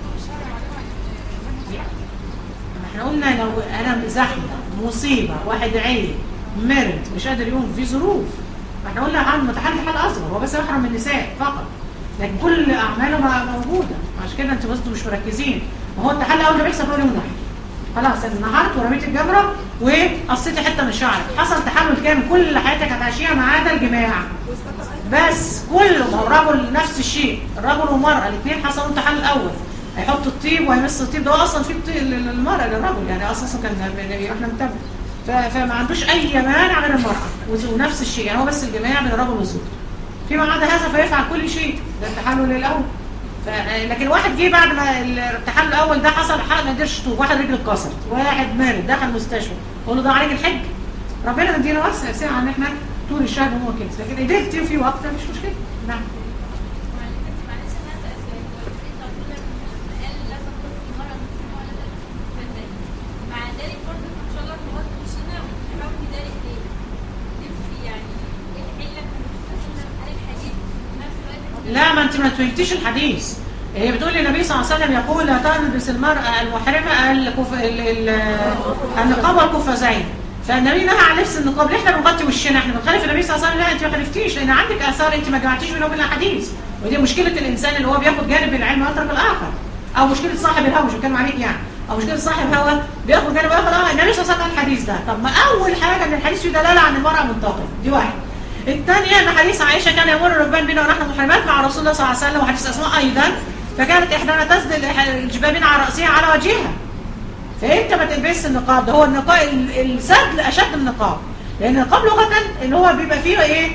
احنا قلنا لو انا زحمه مصيبه واحد عيل مرض مش قادر يقوم في ظروف احنا قلنا عن متحدث حال اصغر هو بس يحرم من النساء فقط لكن كل اعماله بقى موجوده عشان كده انتوا بس مش مركزين ما هو التحلي اول ما بيحصل اول يوم نحر خلاص انهارت ورميت الجمره وقصيتي حته من شعرك حصل تحمل كامل كل حياتك هتعيشيها ما عدا الجماع بس كله ما هو الرجل نفس الشيء الرجل والمرأة الاثنين حصلوا امتحان الأول هيحط الطيب وهيمس الطيب ده هو أصلا في الطيب للمرأة للرجل يعني أساسا كان بيروح نمتبه ف- فما عندوش أي مانع غير المرأة وز- ونفس الشيء يعني هو بس الجماع بين الرجل والزوج فيما عدا هذا فيفعل كل شيء ده التحلل الأول ف- لكن واحد جه بعد ما التحلل الأول ده حصل حق ما قدرش يطوف واحد رجله اتكسرت واحد مرض دخل مستشفى قول له ده عليك الحج ربنا مدينا واسع ساعة ان احنا طول الشهر هو كده لكن قدرت في وقت مفيش مشكله نعم مع ذلك برضه ان شاء الله المواد مشينا ونحاول ندارك ليه؟ نفسي يعني ايه العله هل الحديث في نفس الوقت لا ما انت ما فهمتيش الحديث هي بتقول النبي صلى الله عليه وسلم يقول لا تلبس المرأة المحرمة الكف... ال... ال... النقاب والقفازين فالنبي نهى عن لبس النقاب ليه احنا بنغطي وشنا احنا بنخالف النبي صلى الله عليه وسلم لا انت ما خالفتيش لان عندك اثار انت ما جمعتيش بينه وبين الاحاديث ودي مشكله الانسان اللي هو بياخد جانب العلم ويترك الاخر او مشكله صاحب الهوى مش بتكلم عليك يعني او مشكله صاحب هوى بياخد جانب اخر اه النبي صلى الله عليه وسلم قال الحديث ده طب ما اول حاجه ان الحديث فيه دلاله عن المراه منتقبه دي واحد الثانيه ان حديث عائشه كان يمر الركبان بنا ونحن محرمات مع رسول الله صلى الله عليه وسلم وحديث اسماء ايضا فكانت احدانا تسدل الجبابين على راسها على وجهها فانت ما تلبسش النقاب ده هو النقاب ال- السدل اشد من النقاب لان النقاب لغه اللي هو بيبقى فيه ايه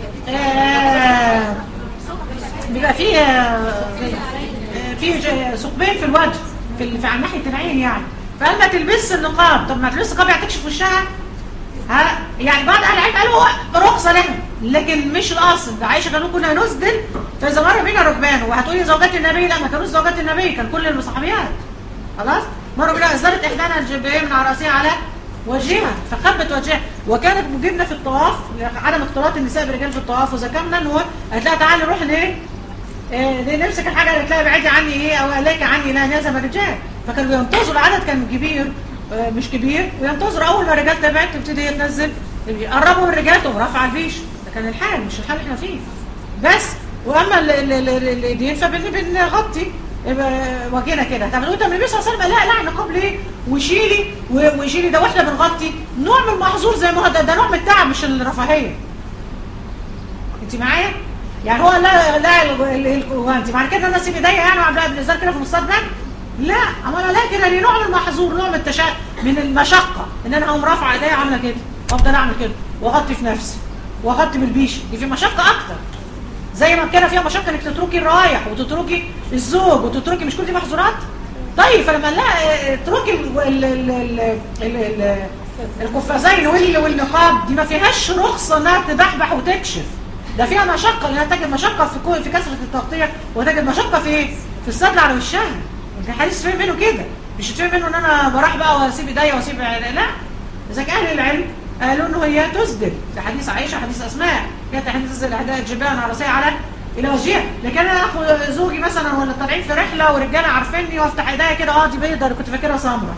آه بيبقى فيه آه فيه ج- ثقبين في الوجه في, ال- في على ناحيه العين يعني فقال ما تلبسش النقاب طب ما تلبسش النقاب يعني تكشف وشها ها يعني بعض اهل العلم قالوا هو رخصه لها لكن مش الاصل ده عائشه كانوا كنا نسدل فاذا مر بينا ركبان وهتقولي زوجات النبي لا ما كانوش زوجات النبي كان كل الصحابيات خلاص مروا بينا ازدرت احدانا الجبهيه من على راسها على وجهها فخبت وجهها وكانت مجبنا في الطواف عدم اختلاط النساء بالرجال في الطواف وذكرنا ان هو قالت لها تعالي نروح ليه إيه نمسك الحاجه اللي تلاقي بعيدي عني ايه او عليك عني لا نازم الرجال فكانوا بينتظروا العدد كان كبير آه، مش كبير وينتظروا اول ما الرجال تبعت تبتدي هي تنزل يقربوا من الرجال تقوم رافعه الفيش ده كان الحال مش الحال اللي احنا فيه بس واما ال- ال- ال- ال- الايدين فبنغطي وجهنا كده طب نقول طب النبي صلى الله عليه وسلم لا لا النقاب ليه وشيلي و- وشيلي ده واحنا بنغطي نوع من المحظور زي ما هو ده, ده نوع من التعب مش الرفاهيه انت معايا يعني هو لا لا ال- ال- ال- انت معنى كده انا اسيب ايديا يعني وعامله بالنزال كده في المستقبل لا اما انا لا كده ليه نوع من المحظور نوع من التشا من المشقه ان انا اقوم رافعه ايديا عامله كده وافضل اعمل كده واغطي في نفسي واغطي بالبيشه دي في مشقه اكتر زي ما كان فيها مشقه انك تتركي الرايح وتتركي الزوج وتتركي مش كل دي محظورات طيب فلما لا اه، اتركي ال- ال- ال- ال- ال- ال- القفازين وال- والنقاب دي ما فيهاش رخصه انها تدحبح وتكشف ده فيها مشقه لانها تجد مشقه في كو- في كثره التغطيه وتجد مشقه في ايه؟ في السدل على وشها كان حديث فهم منه كده مش فهم منه ان انا براح بقى واسيب ايديا واسيب لا اذا كان اهل العلم قالوا انه هي تسدل ده حديث عائشه حديث اسماء كانت حديث تسدل اهداء الجبال على راسها على الى وجهها لكن انا اخد زوجي مثلا ولا طالعين في رحله ورجاله عارفيني وافتح ايديا كده اه دي بيضه أنا كنت فاكرها سمراء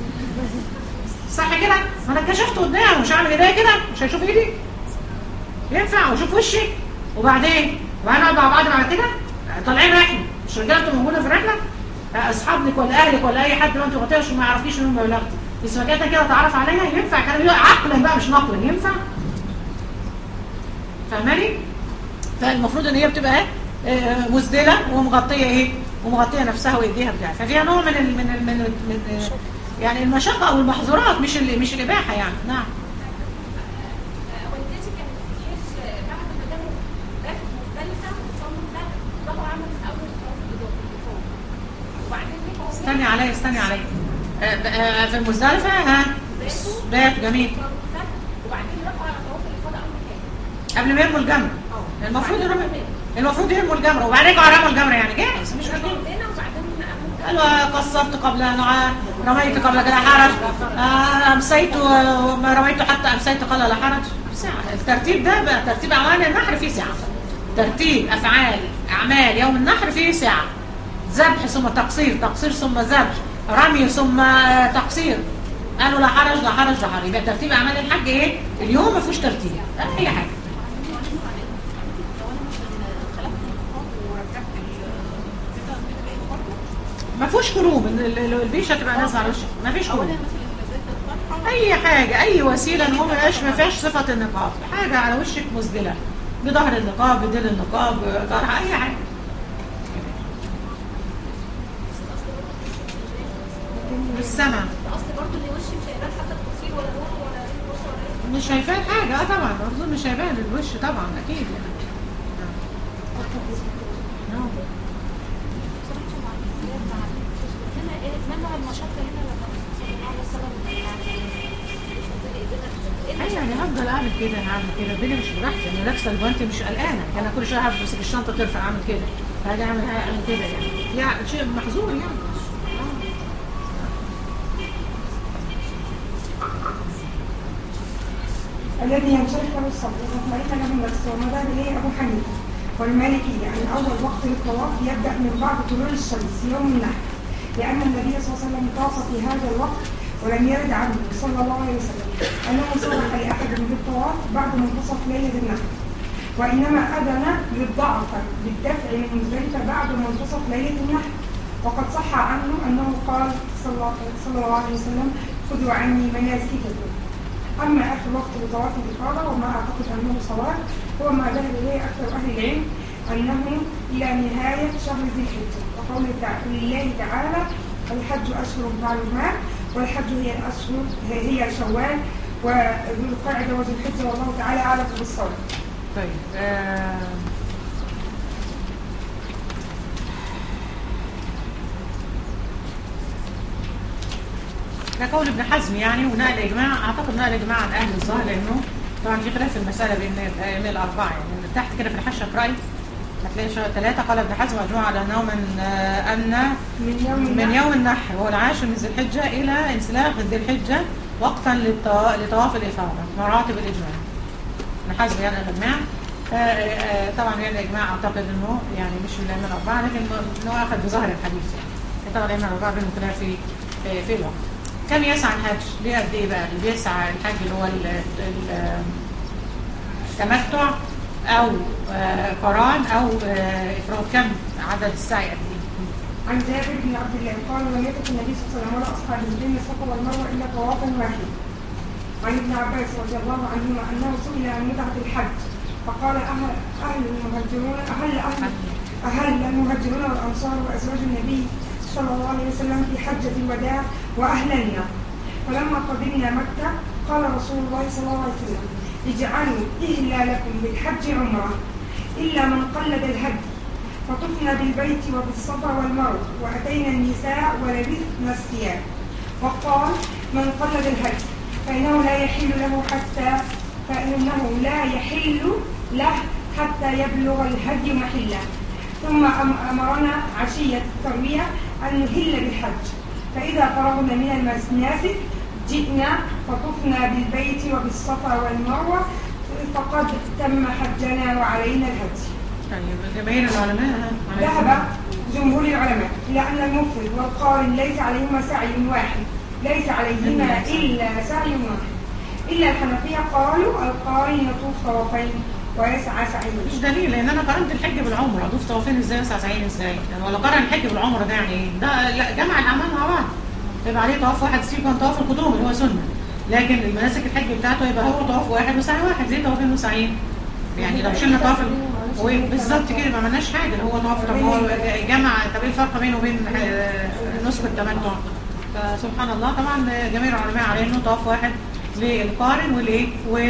صح كده؟ ما انا كشفت قدام مش هعمل ايديا كده مش هيشوف ايدي ينفع واشوف وشي وبعدين وبعدين نقعد مع بعض بعد كده طالعين رحله مش رجالته موجوده في الرحله اصحابك ولا اهلك ولا اي حد ما انت غطيش وما يعرفيش ان هم بلغتي بس فجاه كده تعرف عليها ينفع كلام عقلا بقى مش نقلا ينفع فاهماني؟ فالمفروض ان هي بتبقى ايه؟ آه، مسدله ومغطيه ايه؟ ومغطيه نفسها وايديها بتاعها ففيها نوع من ال من ال من, ال من آه، يعني المشقه او المحظورات مش ال مش الاباحه يعني نعم والدتي كانت بتحس بعد ما كانوا راكب مختلفة وصلوا ده راحوا عملوا في أول طواف الإضافة وبعدين رجعوا استني عليا استني عليا آه، آه، في المزدلفه ها بات جميل صاروا سهل وبعدين راحوا على طواف الإفاضة أول حاجة قبل ما يرموا الجمره المفروض يرموا المفروض يرموا الجمره وبعدين رجعوا رموا الجمره يعني جاهز مش مشكله عندنا وبعدين قاموا قالوا قصرت قبل أن أع- رميت قبل كده حرج آه، أمسيت وما رميت حتى أمسيت قال لا حرج ساعة الترتيب ده بقى ترتيب أعمال النحر فيه ساعة ترتيب أفعال أعمال يوم النحر فيه ساعة ذبح ثم تقصير تقصير ثم ذبح رمي ثم آه، تقصير قالوا لا حرج لا حرج لا حرج يبقى ترتيب أعمال الحج إيه اليوم ما فيهوش ترتيب أي حاجة ما فيهوش كروب ال- ال- البيشه تبقى نازله على وشك ما فيش كروب اي حاجه اي وسيله ان هو ما يبقاش ما فيهاش صفه النقاب حاجه على وشك مسدله بظهر النقاب بديل النقاب طرح اي حاجه بالسمع اصل برضه اللي وشي مش هيبان حتى التفصيل ولا روح ولا ريح وش ولا ريح. مش هيبان حاجه اه طبعا اظن مش هيبان الوش طبعا اكيد يعني نعم. هنا ايه منع المشقه هنا لما الرسول صلى الله عليه وسلم ايوه يعني هفضل اعمل كده هعمل كده الدنيا مش براحتي انا لابسه الجوانت مش قلقانه انا كل شويه هعمل امسك الشنطه ترفع اعمل كده هاجي اعمل اعمل كده يعني يعني شيء محظور يعني الذي ينشرح له الصبر ومطمئن له النفس ومذهب اليه ابو حنيفه والمالكي يعني اول وقت للطواف يبدا من بعد طلوع الشمس يوم النحر لان النبي صلى الله عليه وسلم طاف في هذا الوقت ولم يرد عنه صلى الله عليه وسلم انه صرح لاحد بالطواف بعد منتصف ليله النحر وانما اذن للضعف بالدفع من مزدلفه بعد منتصف ليله النحر وقد صح عنه انه قال صلى الله صلى الله عليه وسلم خذوا عني مناسككم أما آخر وقت لطواف الإفاضة وما أعتقد أنه صواب هو ما ذهب إليه أكثر أهل العلم أنه إلى نهاية شهر ذي الحجة وقول تع- لله تعالى الحج أشهر معلومات والحج هي الأشهر هي شوال وذو القعدة وذو الحجة والله تعالى أعلم بالصواب طيب آه ده قول ابن حزم يعني ونقل اجماع اعتقد نقل اجماع عن اهل الظاهر لانه طبعا في خلاف في المساله بين الائمه الاربعه يعني تحت كده في الحاشيه اقراي هتلاقي شويه ثلاثه قال ابن حزم مجموعه على انه من آه، ان من يوم من النحر يوم النحر وهو العاشر من ذي الحجه الى انسلاخ ذي الحجه وقتا للط- لطواف الافاضه مراتب الاجماع ابن حزم يعني الاجماع آه، آه، طبعا يعني الاجماع اعتقد انه يعني مش من الائمه الاربعه لكن انه اخذ بظاهر الحديث يعني طبعا الائمه الاربعه بينهم خلاف في في- في الوقت كم يسعى الحج؟ ليه قد ايه بقى؟ اللي بيسعى الحج اللي هو ال- ال- التمتع او آه، قران او آه، افراد كم عدد السعي قد ايه؟ عن جابر بن عبد الله قال لم يكن النبي صلى الله عليه وسلم ولا اصحابه بين الصفا والمروه الا طوافا واحدا. عن ابن عباس رضي الله عنهما انه سئل عن متعه الحج فقال اهل اهل المهاجرون اهل اهل اهل المهاجرون والانصار وازواج النبي صلى الله عليه وسلم في حجه الوداع واهلنا فلما قدمنا مكه قال رسول الله صلى الله عليه وسلم اجعلوا اهلالكم بالحج عمره الا من قلد الهدي فطفنا بالبيت وبالصفا والمروه واتينا النساء ولبثنا الثياب وقال من قلد الهدي فإنه لا يحل له حتى فإنه لا يحل له حتى يبلغ الهدي محله ثم أم- أمرنا عشية التروية أن نهل بالحج فإذا فرغنا من المناسك جئنا فطفنا بالبيت وبالصفا والمروة فقد تم حجنا وعلينا الهدي طيب جماهير العلماء على ذهب جمهور العلماء إلى أن المفرد والقارن ليس عليهما سعي واحد ليس عليهما إلا سعي واحد إلا الحنفية قالوا القارن يطوف طوافين ويسعى مش سعيين دليل لان انا قارنت الحج بالعمره اضيف طوافين ازاي واسع سعيين ازاي يعني ولا قارن الحج بالعمره ده يعني ايه ده لا جمع الاعمال مع بعض يبقى عليه طواف واحد سيبا طواف القدوم اللي هو سنه لكن المناسك الحج بتاعته يبقى هو طواف واحد وسعي واحد زي طوافين وسعيين يعني لو شلنا طواف ال- هو بالظبط كده ما عملناش حاجه هو طواف طب هو جمع طب ايه الفرق بينه وبين آه، نسك التمتع فسبحان الله طبعا جميع العلماء عليه انه طواف واحد للقارن والايه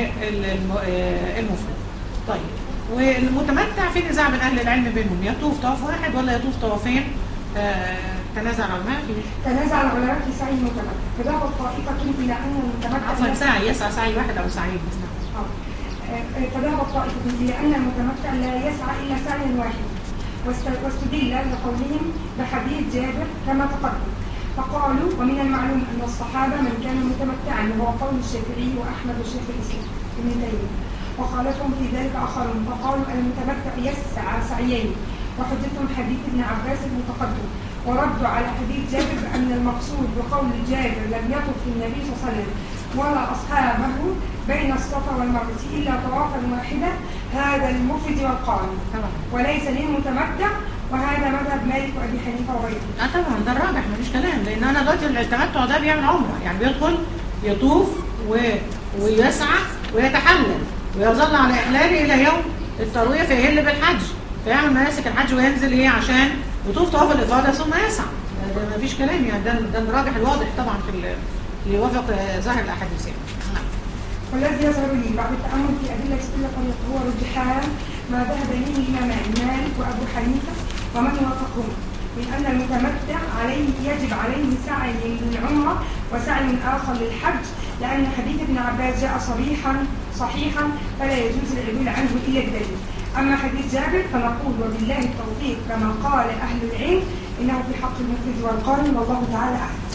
والمفرد طيب والمتمتع في نزاع بين اهل العلم بينهم يطوف طواف واحد ولا يطوف طوافين آه، تنازع العلماء في تنازع العلماء في سعي المتمتع فذهبت طائفة إلى أن المتمتع عفوا سعي يسعى سعي واحد او سعيين بس آه. آه، فذهبت طائفة إلى أن المتمتع لا يسعى إلا سعيا واحدا واست- واستدل لقولهم بحديث جابر كما تقدم فقالوا ومن المعلوم أن الصحابة من كان متمتعا وهو قول الشافعي وأحمد وشيخ الإسلام ابن تيمية وخالفهم في ذلك آخرون فقالوا المتمتع يسعى سعيين وحجتهم حديث ابن عباس المتقدم وردوا على حديث جابر بأن المقصود بقول جابر لم يطف النبي صلى الله عليه وسلم ولا أصحابه بين الصفا والمروة إلا طوافا واحدا هذا المفرد والقارن طبعا وليس للمتمتع وهذا مذهب مالك وأبي حنيفة وغيره اه طبعا ده الراجح مفيش كلام لان انا دلوقتي التمتع ده بيعمل عمره يعني بيدخل يطوف و... ويسعى ويتحلل ويظل على احلاله الى يوم الترويه فيهل بالحج فيعمل مناسك الحج وينزل ايه عشان يطوف طواف الافاضه ثم يسعى ده, ده مفيش كلام يعني ده ده الراجح الواضح طبعا في ال- اللي يوافق آه، ظاهر الاحاديث يعني نعم. والذي يظهر لي بعد التأمل في أدلة كل طريق هو رجحان ما ذهب إليه الإمامان مالك وأبو حنيفة ومن وافقهما من أن المتمتع عليه يجب عليه سعي للعمرة وسعي آخر للحج لأن حديث ابن عباس جاء صريحا صحيحا فلا يجوز العدول عنه إلا الدليل أما حديث جابر فنقول وبالله التوفيق كما قال أهل العلم إنه في حق المفرد والقارن والله تعالى أعلم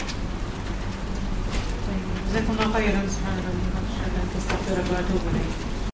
طيب جزاكم الله خيرا سبحان الله أشهد أن أستغفرك وأتوب إليك